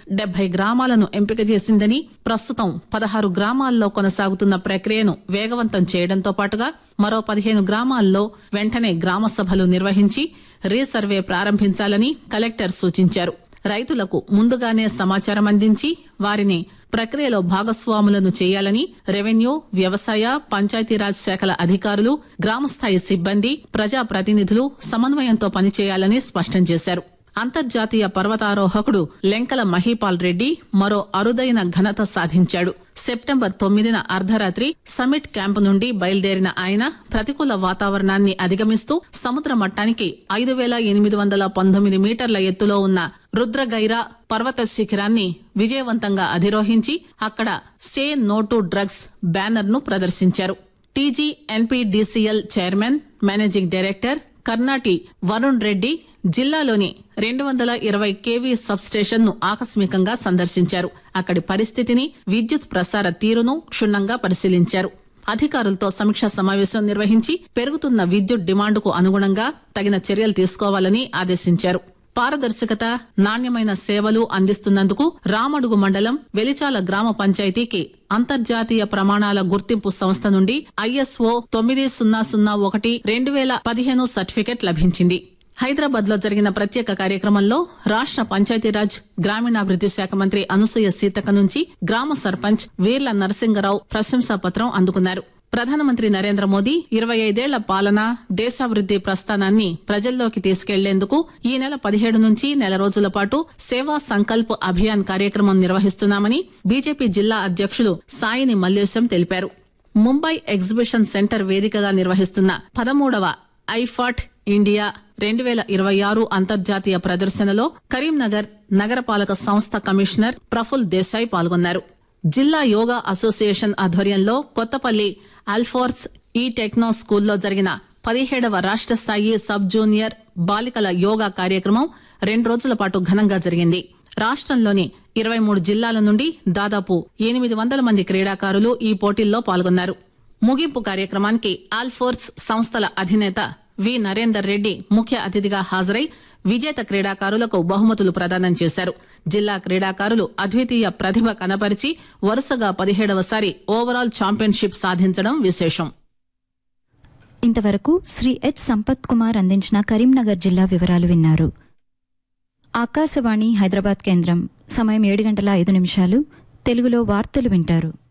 డెబ్బై గ్రామాలను ఎంపిక చేసిందని ప్రస్తుతం పదహారు గ్రామాల్లో కొనసాగుతున్న ప్రక్రియను వేగవంతం చేయడంతో పాటుగా మరో పదిహేను గ్రామాల్లో వెంటనే గ్రామ సభలు నిర్వహించి రీసర్వే ప్రారంభించాలని కలెక్టర్ సూచించారు రైతులకు ముందుగానే సమాచారం అందించి వారిని ప్రక్రియలో భాగస్వాములను చేయాలని రెవెన్యూ వ్యవసాయ పంచాయతీరాజ్ శాఖల అధికారులు గ్రామస్థాయి సిబ్బంది ప్రజాప్రతినిధులు సమన్వయంతో పనిచేయాలని స్పష్టం చేశారు అంతర్జాతీయ పర్వతారోహకుడు లెంకల మహీపాల్ రెడ్డి మరో అరుదైన ఘనత సాధించాడు సెప్టెంబర్ తొమ్మిదిన అర్ధరాత్రి సమిట్ క్యాంపు నుండి బయలుదేరిన ఆయన ప్రతికూల వాతావరణాన్ని అధిగమిస్తూ సముద్ర మట్టానికి ఐదు వేల ఎనిమిది వందల పంతొమ్మిది మీటర్ల ఎత్తులో ఉన్న రుద్రగైరా పర్వత శిఖరాన్ని విజయవంతంగా అధిరోహించి అక్కడ say no to drugs banner ను ప్రదర్శించారు TG NPDCL chairman managing director Karnati Varun Reddy జిల్లాలోని రెండు వందల ఇరవై కేవీ సబ్స్టేషన్ ను ఆకస్మికంగా సందర్శించారు అక్కడి పరిస్థితిని విద్యుత్ ప్రసార తీరును క్షుణ్ణంగా పరిశీలించారు అధికారులతో సమీక్షా సమావేశం నిర్వహించి పెరుగుతున్న విద్యుత్ డిమాండ్కు అనుగుణంగా తగిన చర్యలు తీసుకోవాలని ఆదేశించారు పారదర్శకత నాణ్యమైన సేవలు అందిస్తున్నందుకు రామడుగు మండలం వెలిచాల గ్రామ పంచాయతీకి అంతర్జాతీయ ప్రమాణాల గుర్తింపు సంస్థ నుండి ఐఎస్ఓ తొమ్మిది సున్నా సున్నా ఒకటి రెండు వేల పదిహేను సర్టిఫికెట్ లభించింది హైదరాబాద్ లో జరిగిన ప్రత్యేక కార్యక్రమంలో రాష్ట పంచాయతీరాజ్ గ్రామీణాభివృద్ది శాఖ మంత్రి అనసూయ సీతక నుంచి గ్రామ సర్పంచ్ వీర్ల నరసింగరావు ప్రశంసా పత్రం అందుకున్నారు ప్రధానమంత్రి నరేంద్ర మోదీ ఇరవై ఐదేళ్ల పాలన దేశాభివృద్ది ప్రస్థానాన్ని ప్రజల్లోకి తీసుకెళ్లేందుకు ఈ నెల పదిహేడు నుంచి నెల రోజుల పాటు సేవా సంకల్ప్ అభియాన్ కార్యక్రమం నిర్వహిస్తున్నామని బీజేపీ జిల్లా అధ్యక్షులు సాయిని మల్లేశం తెలిపారు ముంబై ఎగ్జిబిషన్ సెంటర్ వేదికగా నిర్వహిస్తున్న పదమూడవ ఐఫాట్ ఇండియా రెండు వేల ఇరవై ఆరు అంతర్జాతీయ ప్రదర్శనలో కరీంనగర్ నగరపాలక సంస్థ కమిషనర్ ప్రఫుల్ దేశాయ్ పాల్గొన్నారు జిల్లా యోగా అసోసియేషన్ ఆధ్వర్యంలో కొత్తపల్లి అల్ఫోర్స్ ఈ టెక్నో స్కూల్లో జరిగిన పదిహేడవ రాష్ట స్థాయి సబ్ జూనియర్ బాలికల యోగా కార్యక్రమం రెండు రోజుల పాటు ఘనంగా జరిగింది రాష్టంలోని ఇరవై మూడు జిల్లాల నుండి దాదాపు ఎనిమిది వందల మంది క్రీడాకారులు ఈ పోటీల్లో పాల్గొన్నారు ముగింపు కార్యక్రమానికి ఆల్ఫోర్స్ సంస్థల అధినేత వి నరేందర్ రెడ్డి ముఖ్య అతిథిగా హాజరై విజేత క్రీడాకారులకు బహుమతులు ప్రదానం చేశారు జిల్లా క్రీడాకారులు అద్వితీయ ప్రతిభ కనపరిచి వరుసగా పదిహేడవసారి ఓవరాల్ ఛాంపియన్షిప్ సాధించడం విశేషం ఇంతవరకు శ్రీ హెచ్ సంపత్ కుమార్ అందించిన కరీంనగర్ జిల్లా వివరాలు విన్నారు ఆకాశవాణి హైదరాబాద్ కేంద్రం సమయం ఏడు గంటల ఐదు నిమిషాలు తెలుగులో వార్తలు వింటారు